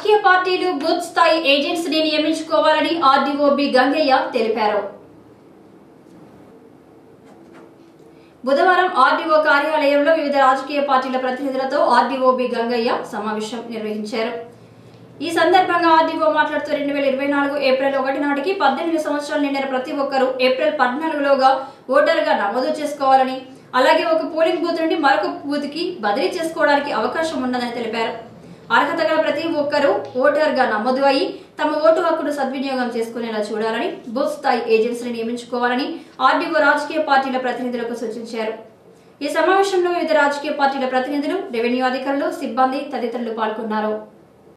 రాజకీయ పార్టీలు బూత్ స్థాయి ఏజెంట్స్ ని నియమించుకోవాలని ఆర్డీఓబి గంగయ్య తెలిపారు బుధవారం ఆర్డీఓ కార్యాలయంలో వివిధ రాజకీయ పార్టీల ప్రతినిధులతో ఆర్డీఓబి గంగయ్య సమావేశం నిర్వహించారు ఈ సందర్భంగా ఆర్డీఓ మాట్లాడుతూ రెండు వేల ఇరవై నాలుగు ఏప్రిల్ ఒకటి నాటికి పద్దెనిమిది సంవత్సరాలు నిండిన ప్రతి ఒక్కరూ ఏప్రిల్ పద్నాలుగులోగా ఓటరుగా నమోదు చేసుకోవాలని అలాగే ఒక పోలింగ్ బూత్ నుండి మరొక బూత్ కి బదిలీ చేసుకోవడానికి అవకాశం ఉన్నదని తెలిపారు అర్హత గల ప్రతి ఒక్కరూ ఓటర్గా నమోదు అయి తమ ఓటు హక్కును సద్వినియోగం చేసుకునేలా చూడాలని బూత్ స్థాయి ఏజెంట్స్ ని నియమించుకోవాలని ఆర్డీఓ రాజకీయ పార్టీల ప్రతినిధులకు సూచించారు ఈ సమావేశంలో వివిధ రాజకీయ పార్టీల ప్రతినిధులు రెవెన్యూ అధికారులు సిబ్బంది తదితరులు పాల్గొన్నారు